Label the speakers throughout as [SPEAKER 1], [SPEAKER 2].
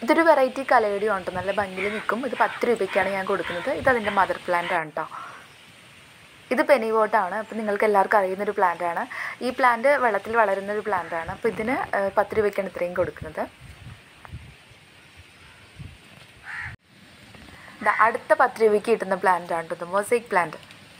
[SPEAKER 1] ഇതൊരു വെറൈറ്റി കലയടിയും ഉണ്ട് നല്ല ഭംഗിയിൽ നിൽക്കും ഇത് പത്ത് രൂപയ്ക്കാണ് ഞാൻ കൊടുക്കുന്നത് ഇത് അതിൻ്റെ മദർ പ്ലാന്റ് ആണ് കേട്ടോ ഇത് പെനിവോട്ടാണ് അപ്പോൾ നിങ്ങൾക്ക് എല്ലാവർക്കും അറിയുന്നൊരു പ്ലാന്റ് ആണ് ഈ പ്ലാന്റ് വെള്ളത്തിൽ വളരുന്ന ഒരു പ്ലാന്റ് ആണ് അപ്പോൾ ഇതിന് ഏഹ്, പത്ത് രൂപയ്ക്കാണ് ഇത്രയും കൊടുക്കുന്നത് ദാ അടുത്ത പത്ത് രൂപയ്ക്ക് കിട്ടുന്ന പ്ലാന്റ് ആണ് കേട്ടോ മൊസൈക്ക് പ്ലാന്റ്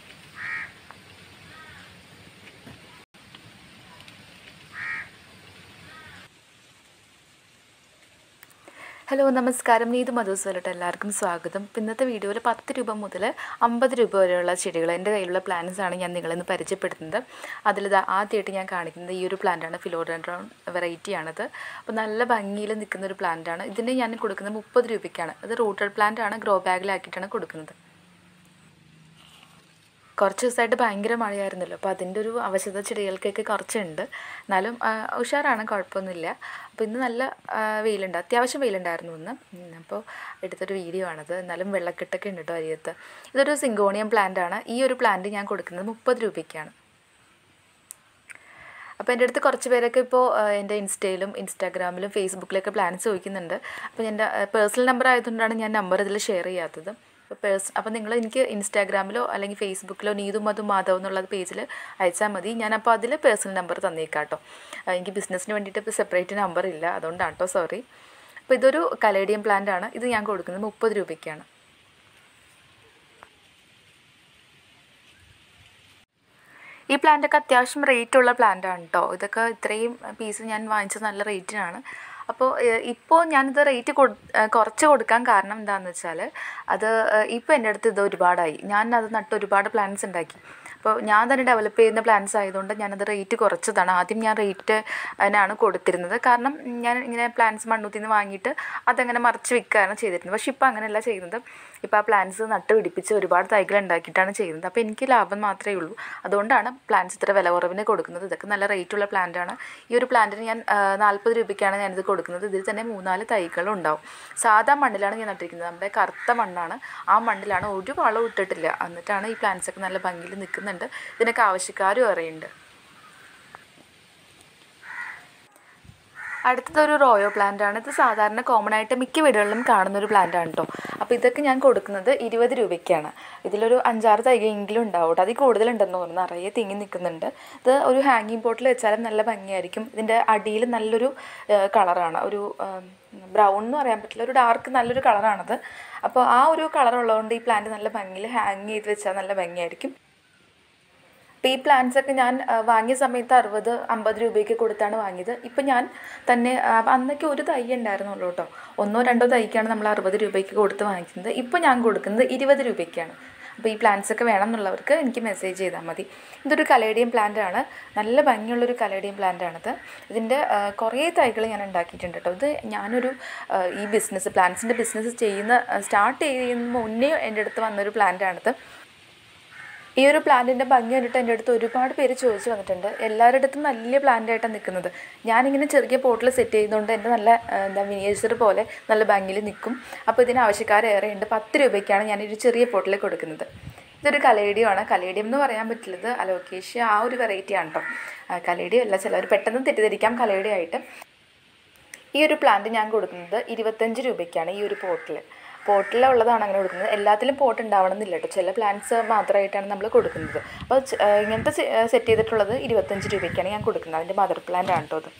[SPEAKER 1] ഹലോ നമസ്കാരം നീതു മധുസ്വലോട്ട് എല്ലാവർക്കും സ്വാഗതം ഇപ്പം ഇന്നത്തെ വീഡിയോയിൽ പത്ത് രൂപ മുതൽ അമ്പത് രൂപ വരെയുള്ള ചെടികൾ എൻ്റെ കയ്യിലുള്ള പ്ലാന്റ്സ് ആണ് ഞാൻ നിങ്ങളിന്ന് പരിചയപ്പെടുത്തുന്നത് അതിൽ ആദ്യമായിട്ട് ഞാൻ കാണിക്കുന്നത് ഈ ഒരു പ്ലാന്റാണ് ഫിലോഡൻഡ്രോൺ വെറൈറ്റിയാണിത് അപ്പോൾ നല്ല ഭംഗിയിൽ നിൽക്കുന്ന ഒരു പ്ലാന്റാണ് ഇതിന് ഞാൻ കൊടുക്കുന്നത് മുപ്പത് രൂപയ്ക്കാണ് ഇത് റൂട്ടഡ് പ്ലാന്റ് ആണ് ഗ്രോ ബാഗിലാക്കിയിട്ടാണ് കൊടുക്കുന്നത് കുറച്ച് ദിവസമായിട്ട് ഭയങ്കര മഴയായിരുന്നല്ലോ അപ്പോൾ അതിൻ്റെ ഒരു അവശത ചെടികൾക്കൊക്കെ കുറച്ചുണ്ട് എന്നാലും ആ, ഉഷാറാണ് കുഴപ്പമൊന്നുമില്ല അപ്പോൾ ഇന്ന് നല്ല ആ, വെയിലുണ്ട് അത്യാവശ്യം വെയിലുണ്ടായിരുന്നു ഇന്ന് ഉം, അപ്പോൾ എടുത്തൊരു വീഡിയോ ആണത് എന്നാലും വെള്ളക്കെട്ടൊക്കെ ഉണ്ട് കേട്ടോ അരിയത്ത് ഇതൊരു സിങ്കോണിയം പ്ലാന്റ് ആണ് ഈ ഒരു പ്ലാന്റ് ഞാൻ കൊടുക്കുന്നത് മുപ്പത് രൂപയ്ക്കാണ് അപ്പോൾ എൻ്റെ അടുത്ത് കുറച്ച് പേരൊക്കെ ഇപ്പോൾ എൻ്റെ ഇൻസ്റ്റയിലും ഇൻസ്റ്റാഗ്രാമിലും ഫേസ്ബുക്കിലൊക്കെ പ്ലാൻസ് ചോദിക്കുന്നുണ്ട് അപ്പോൾ എൻ്റെ പേഴ്സണൽ നമ്പർ ആയതുകൊണ്ടാണ് ഞാൻ നമ്പർ ഇതിൽ ഷെയർ ചെയ്യാത്തത് അപ്പോൾ പേഴ്സ് അപ്പോൾ നിങ്ങൾ എനിക്ക് ഇൻസ്റ്റാഗ്രാമിലോ അല്ലെങ്കിൽ ഫേസ്ബുക്കിലോ നീതു മധു മാധവ് എന്നുള്ള പേജിൽ അയച്ചാൽ മതി ഞാനപ്പോൾ അതിൽ പേഴ്സണൽ നമ്പർ തന്നേക്കാം കേട്ടോ ആ, എനിക്ക് ബിസിനസ്സിന് വേണ്ടിയിട്ട് ഇപ്പോൾ സെപ്പറേറ്റ് നമ്പർ ഇല്ല അതുകൊണ്ടാണ് കേട്ടോ സോറി അപ്പോൾ ഇതൊരു കലേഡിയം പ്ലാന്റ് ആണ് ഇത് ഞാൻ കൊടുക്കുന്നത് മുപ്പത് രൂപയ്ക്കാണ് ഈ പ്ലാന്റൊക്കെ അത്യാവശ്യം റേറ്റ് ഉള്ള പ്ലാന്റ് ആണ് കേട്ടോ ഇതൊക്കെ ഇത്രയും പീസ് ഞാൻ വാങ്ങിച്ചത് നല്ല റേറ്റിനാണ് അപ്പോൾ ഇപ്പോൾ ഞാനിത് റേറ്റ് കൊടു ഏഹ് കുറച്ച് കൊടുക്കാൻ കാരണം എന്താണെന്ന് വെച്ചാൽ അത് ഇപ്പോൾ എൻ്റെ അടുത്ത് ഇത് ഒരുപാടായി ഞാൻ അത് നട്ട് ഒരുപാട് പ്ലാന്റ്സ് ഉണ്ടാക്കി അപ്പോൾ ഞാൻ തന്നെ ഡെവലപ്പ് ചെയ്യുന്ന പ്ലാന്റ്സ് ആയതുകൊണ്ട് ഞാനത് റേറ്റ് കുറച്ചതാണ് ആദ്യം ഞാൻ റേറ്റ് അതിനാണ് കൊടുത്തിരുന്നത് കാരണം ഞാൻ ഇങ്ങനെ പ്ലാന്റ്സ് മണ്ണൂത്തിൽ നിന്ന് വാങ്ങിയിട്ട് അതങ്ങനെ മറിച്ച് വിൽക്കുകയാണ് ചെയ്തിരുന്നത് പക്ഷേ ഇപ്പോൾ അങ്ങനെയല്ല ചെയ്യുന്നത് ഇപ്പോൾ ആ പ്ലാന്റ്സ് നട്ട് പിടിപ്പിച്ച് ഒരുപാട് തൈകൾ ഉണ്ടാക്കിയിട്ടാണ് ചെയ്യുന്നത് അപ്പോൾ എനിക്ക് ലാഭം മാത്രമേ ഉള്ളൂ അതുകൊണ്ടാണ് പ്ലാന്റ്സ് ഇത്ര വില കുറവിന് കൊടുക്കുന്നത് ഇതൊക്കെ നല്ല റേറ്റുള്ള പ്ലാന്റാണ് ഈ ഒരു പ്ലാന്റിന് ഞാൻ നാൽപ്പത് രൂപയ്ക്കാണ് ഞാനിത് കൊടുക്കുന്നത് ഇതിൽ തന്നെ മൂന്നാല് തൈകളും ഉണ്ടാവും സാധാ മണ്ണിലാണ് ഞാൻ നട്ടിരിക്കുന്നത് നമ്മുടെ കറുത്ത മണ്ണാണ് ആ മണ്ണിലാണ് ഒരു വളം ഇട്ടിട്ടില്ല എന്നിട്ടാണ് ഈ പ്ലാന്റ്സ് ഒക്കെ നല്ല ഭംഗിയിൽ നിൽക്കുന്നുണ്ട് ഇതിനൊക്കെ ആവശ്യക്കാരും അറിയുന്നുണ്ട് അടുത്തതൊരു റോയോ പ്ലാന്റ് ആണ് ഇത് സാധാരണ കോമൺ ആയിട്ട് മിക്ക വീടുകളിലും കാണുന്ന ഒരു പ്ലാന്റ് ആണ് കേട്ടോ അപ്പോൾ ഇതൊക്കെ ഞാൻ കൊടുക്കുന്നത് ഇരുപത് രൂപയ്ക്കാണ് ഇതിലൊരു അഞ്ചാറ് തൈകെങ്കിലും ഉണ്ടാവും കേട്ടോ അതിൽ കൂടുതലുണ്ടെന്ന് തോന്നുന്നു നിറയെ തിങ്ങി നിൽക്കുന്നുണ്ട് ഇത് ഒരു ഹാങ്ങിങ് പോട്ടിൽ വെച്ചാലും നല്ല ഭംഗിയായിരിക്കും ഇതിൻ്റെ അടിയിൽ നല്ലൊരു കളറാണ് ഒരു ബ്രൗൺ എന്ന് പറയാൻ പറ്റില്ല ഒരു ഡാർക്ക് നല്ലൊരു കളറാണത് അപ്പോൾ ആ ഒരു കളർ ഉള്ളതുകൊണ്ട് ഈ പ്ലാന്റ് നല്ല ഭംഗിയിൽ ഹാങ് ചെയ്ത് വെച്ചാൽ നല്ല ഭംഗിയായിരിക്കും അപ്പോൾ ഈ പ്ലാന്റ്സ് ഒക്കെ ഞാൻ ആ, വാങ്ങിയ സമയത്ത് അറുപത് അമ്പത് രൂപയ്ക്ക് കൊടുത്താണ് വാങ്ങിയത് ഇപ്പം ഞാൻ തന്നെ ആ, അന്നൊക്കെ ഒരു തൈ ഉണ്ടായിരുന്നുള്ളൂ കേട്ടോ ഒന്നോ രണ്ടോ തൈക്കാണ് നമ്മൾ അറുപത് രൂപയ്ക്ക് കൊടുത്ത് വാങ്ങിക്കുന്നത് ഇപ്പോൾ ഞാൻ കൊടുക്കുന്നത് ഇരുപത് രൂപയ്ക്കാണ് അപ്പോൾ ഈ പ്ലാന്റ്സ് ഒക്കെ വേണം എന്നുള്ളവർക്ക് എനിക്ക് മെസ്സേജ് ചെയ്താൽ മതി ഇതൊരു കലേഡിയം പ്ലാന്റ് ആണ് നല്ല ഭംഗിയുള്ളൊരു കലേഡിയം പ്ലാന്റ് ആണിത് ഇതിൻ്റെ ആ, കുറേ തൈകൾ ഞാൻ ഉണ്ടാക്കിയിട്ടുണ്ട് കേട്ടോ ഇത് ഞാനൊരു ആ, ഈ ബിസിനസ് പ്ലാന്റ്സിൻ്റെ ബിസിനസ് ചെയ്യുന്ന സ്റ്റാർട്ട് ചെയ്യുന്ന മുന്നേ എൻ്റെ അടുത്ത് വന്നൊരു പ്ലാന്റ് ആണിത് ഈ ഒരു പ്ലാന്റിൻ്റെ ഭംഗി കണ്ടിട്ട് എൻ്റെ അടുത്ത് ഒരുപാട് പേര് ചോദിച്ചു വന്നിട്ടുണ്ട് എല്ലാവരുടെ അടുത്തും വലിയ പ്ലാന്റ് ആയിട്ടാണ് നിൽക്കുന്നത് ഞാനിങ്ങനെ ചെറിയ പോട്ടിൽ സെറ്റ് ചെയ്യുന്നതുകൊണ്ട് എൻ്റെ നല്ല ആ, എന്താ മിനിയേച്ചർ പോലെ നല്ല ഭംഗിയിൽ നിൽക്കും അപ്പോൾ ഇതിന് ആവശ്യക്കാരേറെ ഉണ്ട് പത്ത് രൂപയ്ക്കാണ് ഞാനൊരു ചെറിയ പോട്ടിൽ കൊടുക്കുന്നത് ഇതൊരു കലേഡിയം ആണ് കലേഡിയം എന്ന് പറയാൻ പറ്റുള്ളത് അലോക്കേഷ്യ ആ ഒരു വെറൈറ്റി ആണ് കേട്ടോ കലേഡിയം അല്ല ചിലവർ പെട്ടെന്ന് തെറ്റിദ്ധരിക്കാം കലേഡിയം ആയിട്ട് ഈ ഒരു പ്ലാന്റ് ഞാൻ കൊടുക്കുന്നത് ഇരുപത്തഞ്ച് രൂപയ്ക്കാണ് ഈ ഒരു പോട്ടിൽ പോട്ടിലുള്ളതാണ് അങ്ങനെ കൊടുക്കുന്നത് എല്ലാത്തിലും പോട്ട് ഉണ്ടാവണം എന്നില്ല കേട്ടോ ചില പ്ലാന്റ്സ് മാത്രമായിട്ടാണ് നമ്മൾ കൊടുക്കുന്നത് അപ്പോൾ ച- ഏഹ് ഇങ്ങനത്തെ സെറ്റ് ചെയ്തിട്ടുള്ളത് ഇരുപത്തഞ്ച് രൂപയ്ക്കാണ് ഞാൻ കൊടുക്കുന്നത് അതിൻ്റെ മദർ പ്ലാന്റ് ആണ് കേട്ടോ അത്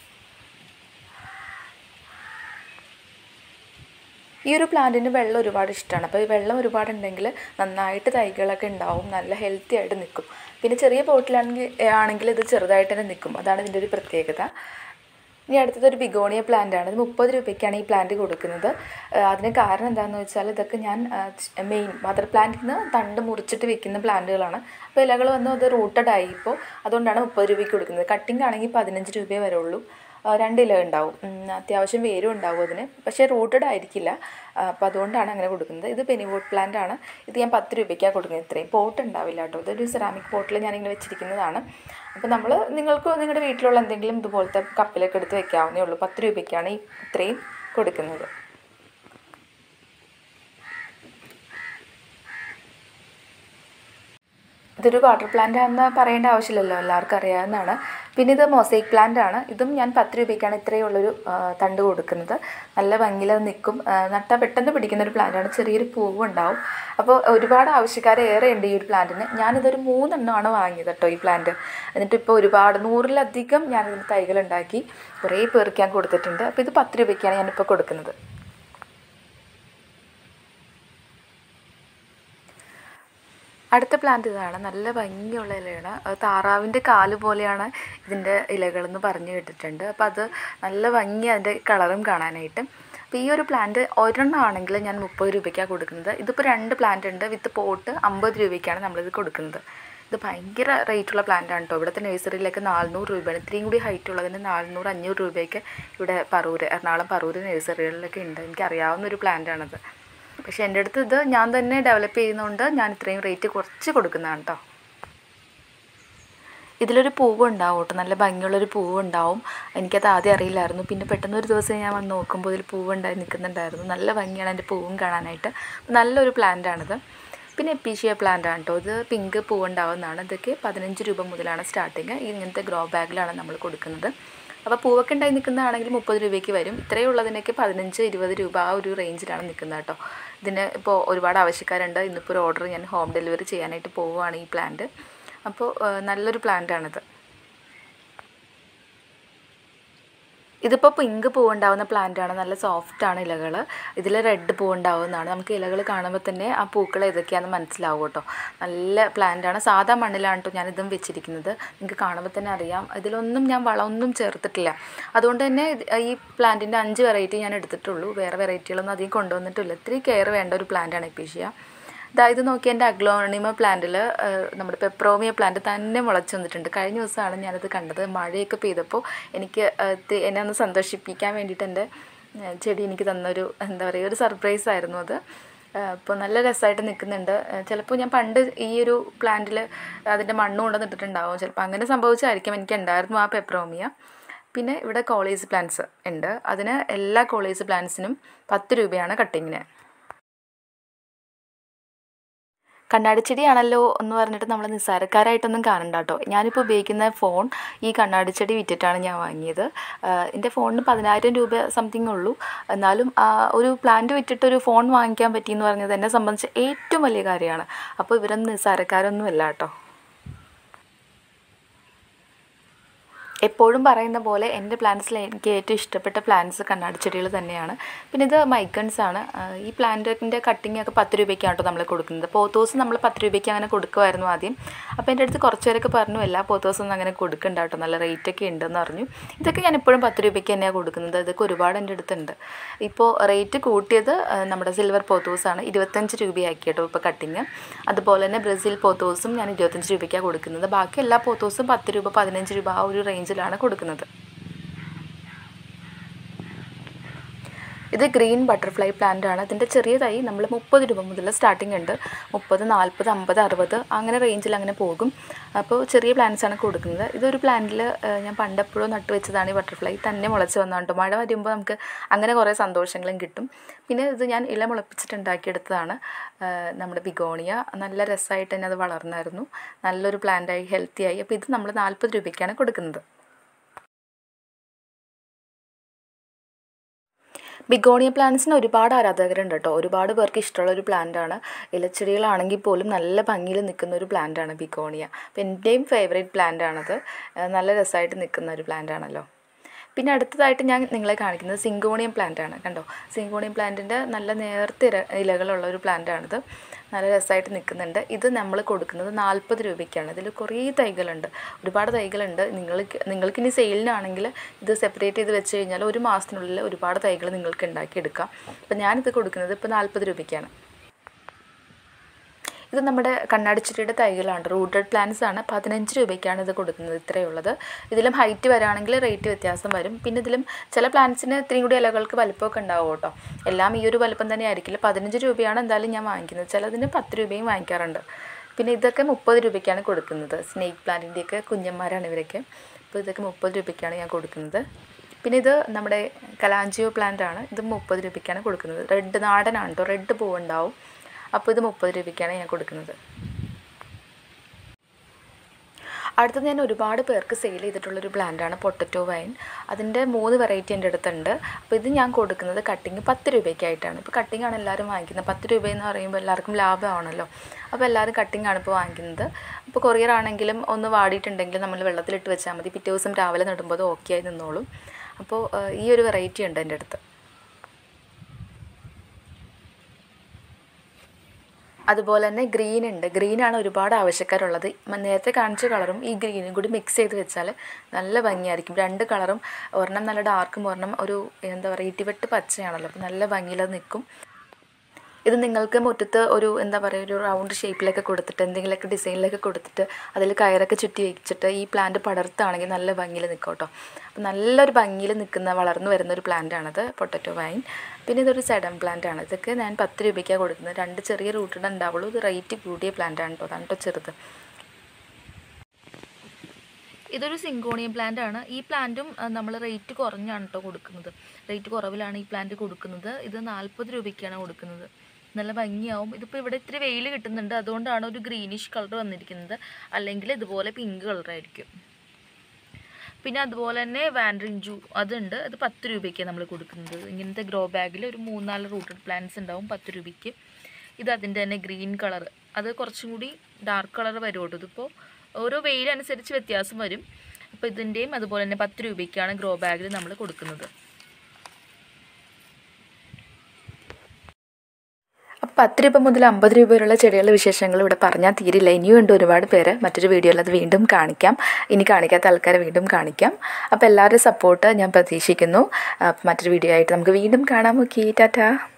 [SPEAKER 1] ഈ ഒരു പ്ലാന്റിന് വെള്ളം ഒരുപാട് ഇഷ്ടമാണ് അപ്പോൾ ഈ വെള്ളം ഒരുപാട് ഉണ്ടെങ്കിൽ നന്നായിട്ട് തൈകളൊക്കെ ഉണ്ടാവും നല്ല ഹെൽത്തി ആയിട്ട് നിൽക്കും പിന്നെ ചെറിയ പോട്ടിലാണെങ്കിൽ ആണെങ്കിൽ ഇത് ചെറുതായിട്ട് തന്നെ നിൽക്കും അതാണ് ഇതിൻ്റെ ഒരു പ്രത്യേകത ഇനി അടുത്തത് ഒരു ബിഗോണിയ പ്ലാന്റ് ആണ് ഇത് മുപ്പത് രൂപയ്ക്കാണ് ഈ പ്ലാന്റ് കൊടുക്കുന്നത് ആ, അതിന് കാരണം എന്താണെന്ന് വെച്ചാൽ ഇതൊക്കെ ഞാൻ മെയിൻ മദർ പ്ലാന്റിൽ നിന്ന് തണ്ട് മുറിച്ചിട്ട് വെക്കുന്ന പ്ലാന്റുകളാണ് അപ്പോൾ ഇലകൾ വന്ന് അത് റൂട്ടഡ് ആയി ഇപ്പോൾ അതുകൊണ്ടാണ് മുപ്പത് രൂപയ്ക്ക് കൊടുക്കുന്നത് കട്ടിങ് ആണെങ്കിൽ പതിനഞ്ച് രൂപയേ വരുള്ളൂ ആ, രണ്ട് ഇല ഉണ്ടാവും ഉം, അത്യാവശ്യം വേരും ഉണ്ടാവും അതിന് പക്ഷേ റൂട്ടഡ് ആയിരിക്കില്ല ആ, അപ്പോൾ അതുകൊണ്ടാണ് അങ്ങനെ കൊടുക്കുന്നത് ഇത് പെനിവോട്ട് പ്ലാന്റ് ആണ് ഇത് ഞാൻ പത്ത് രൂപയ്ക്കാണ് കൊടുക്കുന്നത് ഇത്രയും പോട്ട് ഉണ്ടാവില്ല കേട്ടോ ഇതൊരു സെറാമിക് പോട്ടിൽ ഞാനിങ്ങനെ വെച്ചിരിക്കുന്നതാണ് അപ്പോൾ നമ്മൾ നിങ്ങൾക്ക് നിങ്ങളുടെ വീട്ടിലുള്ള എന്തെങ്കിലും ഇതുപോലത്തെ കപ്പിലൊക്കെ എടുത്ത് വെക്കാവുന്നേ ഉള്ളൂ പത്ത് രൂപയ്ക്കാണ് ഈ ഇത്രയും കൊടുക്കുന്നത് ഇതൊരു വാട്ടർ പ്ലാന്റ് ആണെന്ന് പറയേണ്ട ആവശ്യമില്ലല്ലോ എല്ലാവർക്കും അറിയാവുന്നതാണ് പിന്നെ ഇത് മൊസൈക്ക് പ്ലാന്റ് ആണ് ഇതും ഞാൻ പത്ത് രൂപയ്ക്കാണ് ഇത്രയുള്ളൊരു ആ, തണ്ട് കൊടുക്കുന്നത് നല്ല ഭംഗിയിൽ അത് നിൽക്കും നട്ടാൽ പെട്ടെന്ന് പിടിക്കുന്ന ഒരു പ്ലാന്റാണ് ചെറിയൊരു പൂവ് ഉണ്ടാവും അപ്പോൾ ഒരുപാട് ആവശ്യക്കാർ ഏറെ ഉണ്ട് ഈ ഒരു പ്ലാന്റിന് ഞാനിതൊരു മൂന്നെണ്ണമാണ് വാങ്ങിയത് കേട്ടോ ഈ പ്ലാന്റ് എന്നിട്ട് ഇപ്പോൾ ഒരുപാട് നൂറിലധികം ഞാനിതിന് തൈകൾ ഉണ്ടാക്കി കുറേ പേർക്ക് ഞാൻ കൊടുത്തിട്ടുണ്ട് അപ്പോൾ ഇത് പത്ത് രൂപയ്ക്കാണ് ഞാനിപ്പോൾ കൊടുക്കുന്നത് അടുത്ത പ്ലാന്റ് ഇതാണ് നല്ല ഭംഗിയുള്ള ഇലയാണ് അത് താറാവിൻ്റെ കാല് പോലെയാണ് ഇതിൻ്റെ ഇലകളെന്ന് പറഞ്ഞു കേട്ടിട്ടുണ്ട് അപ്പോൾ അത് നല്ല ഭംഗി അതിൻ്റെ കളറും കാണാനായിട്ട് അപ്പോൾ ഈ ഒരു പ്ലാന്റ് ഒരെണ്ണം ആണെങ്കിൽ ഞാൻ മുപ്പത് രൂപയ്ക്കാണ് കൊടുക്കുന്നത് ഇതിപ്പോൾ രണ്ട് പ്ലാന്റ് ഉണ്ട് വിത്ത് പോട്ട് അമ്പത് രൂപയ്ക്കാണ് നമ്മളിത് കൊടുക്കുന്നത് ഇത് ഭയങ്കര റേറ്റുള്ള പ്ലാന്റ് ആണ് കേട്ടോ ഇവിടുത്തെ നഴ്സറിയിലൊക്കെ നാനൂറ് രൂപയാണ് ഇത്രയും കൂടി ഹൈറ്റ് ഉള്ളതിന് നാനൂറ് അഞ്ഞൂറ് രൂപയൊക്കെ ഇവിടെ പറൂര് എറണാകുളം പറൂര് നഴ്സറികളിലൊക്കെ ഉണ്ട് എനിക്കറിയാവുന്ന ഒരു പ്ലാന്റ് ആണത് പക്ഷേ എൻ്റെ അടുത്ത് ഇത് ഞാൻ തന്നെ ഡെവലപ്പ് ചെയ്യുന്നതുകൊണ്ട് ഞാൻ ഇത്രയും റേറ്റ് കുറച്ച് കൊടുക്കുന്നതാണ് കേട്ടോ ഇതിലൊരു പൂവ് ഉണ്ടാവും കേട്ടോ നല്ല ഭംഗിയുള്ളൊരു പൂവ് ഉണ്ടാവും എനിക്കത് ആദ്യം അറിയില്ലായിരുന്നു പിന്നെ പെട്ടെന്ന് ഒരു ദിവസം ഞാൻ വന്ന് നോക്കുമ്പോൾ ഇതിൽ പൂവ് ഉണ്ടായി നിൽക്കുന്നുണ്ടായിരുന്നു നല്ല ഭംഗിയാണ് എൻ്റെ പൂവും കാണാനായിട്ട് നല്ലൊരു പ്ലാന്റാണിത് പിന്നെ എപ്പീഷ്യ പ്ലാന്റ് ആണ് കേട്ടോ ഇത് പിങ്ക് പൂവ് ഉണ്ടാവുന്നതാണ് ഇതൊക്കെ പതിനഞ്ച് രൂപ മുതലാണ് സ്റ്റാർട്ടിങ് ഇങ്ങനത്തെ ഗ്രോ ബാഗിലാണ് നമ്മൾ കൊടുക്കുന്നത് അപ്പോൾ പൂവൊക്കെ ഉണ്ടായി നിൽക്കുന്നതാണെങ്കിൽ മുപ്പത് രൂപയ്ക്ക് വരും ഇത്രയും ഉള്ളതിനൊക്കെ പതിനഞ്ച് ഇരുപത് രൂപ ആ ഒരു റേഞ്ചിലാണ് നിൽക്കുന്നത് കേട്ടോ ഇതിന് ഇപ്പോൾ ഒരുപാട് ആവശ്യക്കാരുണ്ട് ഇന്നിപ്പോൾ ഒരു ഓർഡർ ഞാൻ ഹോം ഡെലിവറി ചെയ്യാനായിട്ട് പോവുകയാണ് ഈ പ്ലാന്റ് അപ്പോൾ ഏഹ്, നല്ലൊരു പ്ലാന്റാണിത് ഇതിപ്പോൾ പിങ്ക് പൂവുണ്ടാവുന്ന പ്ലാന്റാണ് നല്ല സോഫ്റ്റ് ആണ് ഇലകൾ ഇതിൽ റെഡ് പൂവുണ്ടാവുന്നതാണ് നമുക്ക് ഇലകൾ കാണുമ്പോൾ തന്നെ ആ പൂക്കൾ ഏതൊക്കെയാണെന്ന് മനസ്സിലാവും കേട്ടോ നല്ല പ്ലാന്റാണ് സാധാ മണ്ണിലാണ് കേട്ടോ ഞാനിതും വെച്ചിരിക്കുന്നത് നിങ്ങൾക്ക് കാണുമ്പോൾ തന്നെ അറിയാം ഇതിലൊന്നും ഞാൻ വളമൊന്നും ചേർത്തിട്ടില്ല അതുകൊണ്ട് തന്നെ ഇത് ഈ പ്ലാന്റിൻ്റെ അഞ്ച് വെറൈറ്റി ഞാൻ എടുത്തിട്ടുള്ളൂ വേറെ വെറൈറ്റികളൊന്നും അധികം കൊണ്ടുവന്നിട്ടില്ല ഇത്തിരി കെയർ വേണ്ട ഒരു പ്ലാന്റാണ് എപ്പീഷ്യ ഇതാ ഇത് നോക്കി എൻ്റെ അഗ്ലോണിമ പ്ലാന്റിൽ നമ്മുടെ പെപ്രോമിയ പ്ലാന്റ് തന്നെ മുളച്ച് വന്നിട്ടുണ്ട് കഴിഞ്ഞ ദിവസമാണ് ഞാനത് കണ്ടത് മഴയൊക്കെ പെയ്തപ്പോൾ എനിക്ക് ഏഹ്, തി- എന്നെ ഒന്ന് സന്തോഷിപ്പിക്കാൻ വേണ്ടിയിട്ട് എൻ്റെ ഏഹ്, ചെടി എനിക്ക് തന്നൊരു എന്താ പറയുക ഒരു സർപ്രൈസ് ആയിരുന്നു അത് അപ്പോൾ നല്ല രസമായിട്ട് നിൽക്കുന്നുണ്ട് ചിലപ്പോൾ ഞാൻ പണ്ട് ഈ ഒരു പ്ലാന്റിൽ അതിൻ്റെ മണ്ണ് കൊണ്ടുവന്നിട്ടുണ്ടാവും ചിലപ്പോൾ അങ്ങനെ സംഭവിച്ചായിരിക്കും എനിക്ക് ഉണ്ടായിരുന്നു ആ പെപ്രോമിയ പിന്നെ ഇവിടെ കോളേജ് പ്ലാന്റ്സ് ഉണ്ട് അതിന് എല്ലാ കോളേജ് പ്ലാന്റ്സിനും പത്ത് രൂപയാണ് കട്ടിങ്ങിന് കണ്ണാടിച്ചെടിയാണല്ലോ എന്ന് പറഞ്ഞിട്ട് നമ്മൾ നിസ്സാരക്കാരായിട്ടൊന്നും കാണണ്ട കേട്ടോ ഞാനിപ്പോൾ ഉപയോഗിക്കുന്ന ഫോൺ ഈ കണ്ണാടിച്ചെടി വിറ്റിട്ടാണ് ഞാൻ വാങ്ങിയത് ആഹ് എൻ്റെ ഫോണിന് പതിനായിരം രൂപ സംതിങ് ഉള്ളൂ എന്നാലും ആ ഒരു പ്ലാന്റ് വിറ്റിട്ട് ഒരു ഫോൺ വാങ്ങിക്കാൻ പറ്റി എന്ന് പറഞ്ഞത് എന്നെ സംബന്ധിച്ച് ഏറ്റവും വലിയ കാര്യമാണ് അപ്പോൾ ഇവരൊന്നും നിസ്സാരക്കാരൊന്നും അല്ല കേട്ടോ എപ്പോഴും പറയുന്ന പോലെ എൻ്റെ പ്ലാന്റ്സിൽ എനിക്ക് ഏറ്റവും ഇഷ്ടപ്പെട്ട പ്ലാന്റ്സ് കണ്ണാടിച്ചെടികൾ തന്നെയാണ് പിന്നെ ഇത് മൈക്കൺസ് ആണ് ആ, ഈ പ്ലാന്റിൻ്റെ കട്ടിങ് ഒക്കെ പത്ത് രൂപയ്ക്കാണ് കേട്ടോ നമ്മൾ കൊടുക്കുന്നത് പോത്തോസ് നമ്മൾ പത്ത് രൂപയ്ക്ക് അങ്ങനെ കൊടുക്കുമായിരുന്നു ആദ്യം അപ്പോൾ എൻ്റെ അടുത്ത് കുറച്ച് പേരൊക്കെ പറഞ്ഞു എല്ലാ പോത്തോസൊന്നും അങ്ങനെ കൊടുക്കണ്ട കേട്ടോ നല്ല റേറ്റൊക്കെ ഉണ്ടെന്ന് പറഞ്ഞു ഇതൊക്കെ ഞാൻ എപ്പോഴും പത്ത് രൂപയ്ക്ക് തന്നെയാണ് കൊടുക്കുന്നത് ഇതൊക്കെ ഒരുപാട് എൻ്റെ അടുത്തുണ്ട് ഇപ്പോൾ റേറ്റ് കൂട്ടിയത് ആ, നമ്മുടെ സിൽവർ പോത്തോസാണ് ഇരുപത്തഞ്ച് രൂപയാക്കി കേട്ടോ ഇപ്പോൾ കട്ടിങ് അതുപോലെ തന്നെ ബ്രസീൽ പോത്തോസും ഞാൻ ഇരുപത്തഞ്ച് രൂപയ്ക്കാണ് കൊടുക്കുന്നത് ബാക്കി എല്ലാ പോത്തോസും പത്ത് രൂപ പതിനഞ്ച് രൂപ ആ ഒരു റേഞ്ചിലാണ് കൊടുക്കുന്നത് ഇത് ഗ്രീൻ ബട്ടർഫ്ലൈ പ്ലാന്റ് ആണ് ഇതിൻ്റെ ചെറിയ തൈ നമ്മൾ മുപ്പത് രൂപ മുതൽ സ്റ്റാർട്ടിംഗ് ഉണ്ട് മുപ്പത് നാൽപ്പത് അമ്പത് അറുപത് അങ്ങനെ റേഞ്ചിൽ അങ്ങനെ പോകും അപ്പോൾ ചെറിയ പ്ലാന്റ്സ് ആണ് കൊടുക്കുന്നത് ഇതൊരു പ്ലാന്റിൽ ഞാൻ പണ്ടെപ്പോഴും നട്ടു വെച്ചതാണ് ഈ ബട്ടർഫ്ലൈ തന്നെ മുളച്ച് വന്നതുകൊണ്ട് മഴ വരുമ്പോൾ നമുക്ക് അങ്ങനെ കുറേ സന്തോഷങ്ങളും കിട്ടും പിന്നെ ഇത് ഞാൻ ഇല മുളപ്പിച്ചിട്ട് ഉണ്ടാക്കിയെടുത്തതാണ് ആ, നമ്മുടെ ബിഗോണിയ നല്ല രസമായിട്ട് തന്നെ അത് വളർന്നായിരുന്നു നല്ലൊരു പ്ലാന്റായി ഹെൽത്തിയായി അപ്പോൾ ഇത് നമ്മൾ നാൽപ്പത് രൂപയ്ക്കാണ് കൊടുക്കുന്നത് ബിഗോണിയ പ്ലാന്റ്സിന് ഒരുപാട് ആരാധകരുണ്ട് കേട്ടോ ഒരുപാട് പേർക്ക് ഇഷ്ടമുള്ള ഒരു പ്ലാന്റാണ് ഇലച്ചെടികളാണെങ്കിൽ പോലും നല്ല ഭംഗിയിൽ നിൽക്കുന്ന ഒരു പ്ലാന്റാണ് ബിഗോണിയ അപ്പോൾ എൻ്റെയും ഫേവറേറ്റ് പ്ലാന്റാണത് ഏഹ് നല്ല രസമായിട്ട് നിൽക്കുന്ന ഒരു പ്ലാന്റാണല്ലോ പിന്നെ അടുത്തതായിട്ട് ഞാൻ നിങ്ങളെ കാണിക്കുന്നത് സിങ്കോണിയം പ്ലാന്റ് ആണ് കണ്ടോ സിങ്കോണിയം പ്ലാന്റിൻ്റെ നല്ല നേർത്ത ഇര ഇലകളുള്ള ഒരു പ്ലാന്റാണിത് നല്ല രസമായിട്ട് നിൽക്കുന്നുണ്ട് ഇത് നമ്മൾ കൊടുക്കുന്നത് നാൽപ്പത് രൂപയ്ക്കാണ് ഇതിൽ കുറേ തൈകളുണ്ട് ഒരുപാട് തൈകളുണ്ട് നിങ്ങൾക്ക് നിങ്ങൾക്ക് ഇനി സെയിലിനാണെങ്കിൽ ഇത് സെപ്പറേറ്റ് ചെയ്ത് വെച്ച് കഴിഞ്ഞാൽ ഒരു മാസത്തിനുള്ളിൽ ഒരുപാട് തൈകൾ നിങ്ങൾക്ക് ഉണ്ടാക്കിയെടുക്കാം അപ്പം ഞാനിത് കൊടുക്കുന്നത് ഇപ്പോൾ നാൽപ്പത് രൂപയ്ക്കാണ് ഇത് നമ്മുടെ കണ്ണാടിച്ചെടിയുടെ തൈകളാണ് റൂട്ടഡ് പ്ലാന്റ്സ് ആണ് പതിനഞ്ച് രൂപയ്ക്കാണ് ഇത് കൊടുക്കുന്നത് ഇത്രയേ ഉള്ളത് ഇതിലും ഹൈറ്റ് വരാണെങ്കിൽ റേറ്റ് വ്യത്യാസം വരും പിന്നെ ഇതിലും ചില പ്ലാന്റ്സിന് ഇത്രയും കൂടി ഇലകൾക്ക് വലിപ്പമൊക്കെ ഉണ്ടാവും കേട്ടോ എല്ലാം ഈ ഒരു വലിപ്പം തന്നെ ആയിരിക്കില്ല പതിനഞ്ച് രൂപയാണ് എന്തായാലും ഞാൻ വാങ്ങിക്കുന്നത് ചിലതിന് പത്ത് രൂപയും വാങ്ങിക്കാറുണ്ട് പിന്നെ ഇതൊക്കെ മുപ്പത് രൂപയ്ക്കാണ് കൊടുക്കുന്നത് സ്നേക്ക് പ്ലാന്റിൻ്റെയൊക്കെ കുഞ്ഞന്മാരാണ് ഇവരൊക്കെ അപ്പോൾ ഇതൊക്കെ മുപ്പത് രൂപയ്ക്കാണ് ഞാൻ കൊടുക്കുന്നത് പിന്നെ ഇത് നമ്മുടെ കലാഞ്ചിയോ പ്ലാന്റ് ആണ് ഇത് മുപ്പത് രൂപയ്ക്കാണ് കൊടുക്കുന്നത് റെഡ് നാടനാണ് കേട്ടോ റെഡ് പൂവുണ്ടാവും അപ്പോൾ ഇത് മുപ്പത് രൂപയ്ക്കാണ് ഞാൻ കൊടുക്കുന്നത് അടുത്തത് ഞാൻ ഒരുപാട് പേർക്ക് സെയിൽ ചെയ്തിട്ടുള്ളൊരു പ്ലാന്റാണ് പൊട്ടറ്റോ വൈൻ അതിൻ്റെ മൂന്ന് വെറൈറ്റി എൻ്റെ അടുത്തുണ്ട് അപ്പോൾ ഇത് ഞാൻ കൊടുക്കുന്നത് കട്ടിങ് പത്ത് രൂപയ്ക്കായിട്ടാണ് ഇപ്പോൾ കട്ടിംഗ് ആണ് എല്ലാവരും വാങ്ങിക്കുന്നത് പത്ത് രൂപയെന്ന് പറയുമ്പോൾ എല്ലാവർക്കും ലാഭമാണല്ലോ അപ്പോൾ എല്ലാവരും കട്ടിംഗ് ആണ് ഇപ്പോൾ വാങ്ങിക്കുന്നത് ഇപ്പോൾ കൊറിയർ ആണെങ്കിലും ഒന്ന് വാടിയിട്ടുണ്ടെങ്കിൽ നമ്മൾ വെള്ളത്തിലിട്ട് വെച്ചാൽ മതി പിറ്റേ ദിവസം രാവിലെ നടുമ്പോൾ അത് ഓക്കെ ആയി നിന്നോളും അപ്പോൾ ഈ ഒരു വെറൈറ്റി ഉണ്ട് എൻ്റെ അടുത്ത് അതുപോലെ തന്നെ ഗ്രീൻ ഉണ്ട് ഗ്രീനാണ് ഒരുപാട് ആവശ്യക്കാരുള്ളത് മ- നേരത്തെ കാണിച്ച കളറും ഈ ഗ്രീനും കൂടി മിക്സ് ചെയ്ത് വെച്ചാൽ നല്ല ഭംഗിയായിരിക്കും രണ്ട് കളറും ഒരെണ്ണം നല്ല ഡാർക്കും ഒരെണ്ണം ഒരു എന്താ പറയുക ഇടിവെട്ട് പച്ചയാണല്ലോ അപ്പോൾ നല്ല ഭംഗിയിൽ അത് നിൽക്കും ഇത് നിങ്ങൾക്ക് മുറ്റത്ത് ഒരു എന്താ പറയുക ഒരു റൗണ്ട് ഷേപ്പിലൊക്കെ കൊടുത്തിട്ട് എന്തെങ്കിലുമൊക്കെ ഡിസൈനിലൊക്കെ കൊടുത്തിട്ട് അതിൽ കയറൊക്കെ ചുറ്റി വെച്ചിട്ട് ഈ പ്ലാന്റ് പടർത്താണെങ്കിൽ നല്ല ഭംഗിയിൽ നിൽക്കും കേട്ടോ അപ്പോൾ നല്ലൊരു ഭംഗിയിൽ നിൽക്കുന്ന വളർന്നു വരുന്ന ഒരു പ്ലാന്റ് ആണത് പൊട്ടറ്റോ വൈൻ പിന്നെ ഇതൊരു സെഡം പ്ലാന്റ് ആണ് ഇതൊക്കെ ഞാൻ പത്ത് രൂപയ്ക്കാണ് കൊടുക്കുന്നത് രണ്ട് ചെറിയ റൂട്ടിടെ ഉണ്ടാവുള്ളൂ ഇത് റേറ്റ് കൂടിയ പ്ലാന്റ് ആണ് കേട്ടോ അതാണ് കേട്ടോ ചെറുത് ഇതൊരു സിങ്കോണിയം പ്ലാന്റ് ആണ് ഈ പ്ലാന്റും നമ്മൾ റേറ്റ് കുറഞ്ഞാണ് കേട്ടോ കൊടുക്കുന്നത് റേറ്റ് കുറവിലാണ് ഈ പ്ലാന്റ് കൊടുക്കുന്നത് ഇത് നാൽപ്പത് രൂപയ്ക്കാണ് കൊടുക്കുന്നത് നല്ല ഭംഗിയാവും ഇതിപ്പോൾ ഇവിടെ ഇത്തിരി വെയിൽ കിട്ടുന്നുണ്ട് അതുകൊണ്ടാണ് ഒരു ഗ്രീനിഷ് കളർ വന്നിരിക്കുന്നത് അല്ലെങ്കിൽ ഇതുപോലെ പിങ്ക് കളറായിരിക്കും പിന്നെ അതുപോലെ തന്നെ വാൻഡ്രിഞ്ചു അതുണ്ട് അത് പത്ത് രൂപയ്ക്കാണ് നമ്മൾ കൊടുക്കുന്നത് ഇങ്ങനത്തെ ഗ്രോ ബാഗിൽ ഒരു മൂന്നാല് റൂട്ടഡ് പ്ലാന്റ്സ് ഉണ്ടാവും പത്ത് രൂപയ്ക്ക് ഇത് അതിൻ്റെ തന്നെ ഗ്രീൻ കളർ അത് കുറച്ചും കൂടി ഡാർക്ക് കളർ വരും കേട്ടോ ഇതിപ്പോൾ ഓരോ വെയിലനുസരിച്ച് വ്യത്യാസം വരും അപ്പോൾ ഇതിൻ്റെയും അതുപോലെ തന്നെ പത്ത് രൂപയ്ക്കാണ് ഗ്രോ ബാഗിൽ നമ്മൾ കൊടുക്കുന്നത് അപ്പോൾ പത്ത് രൂപ മുതൽ അമ്പത് രൂപ വരെയുള്ള ചെടികളുടെ വിശേഷങ്ങൾ ഇവിടെ പറഞ്ഞാൽ തീരില്ല ഇനിയും ഉണ്ട് ഒരുപാട് പേര് മറ്റൊരു വീഡിയോയിൽ അത് വീണ്ടും കാണിക്കാം ഇനി കാണിക്കാത്ത ആൾക്കാരെ വീണ്ടും കാണിക്കാം അപ്പോൾ എല്ലാവരുടെയും സപ്പോർട്ട് ഞാൻ പ്രതീക്ഷിക്കുന്നു അപ്പോൾ മറ്റൊരു വീഡിയോ ആയിട്ട് നമുക്ക് വീണ്ടും കാണാം ഓക്കെ ടാറ്റാ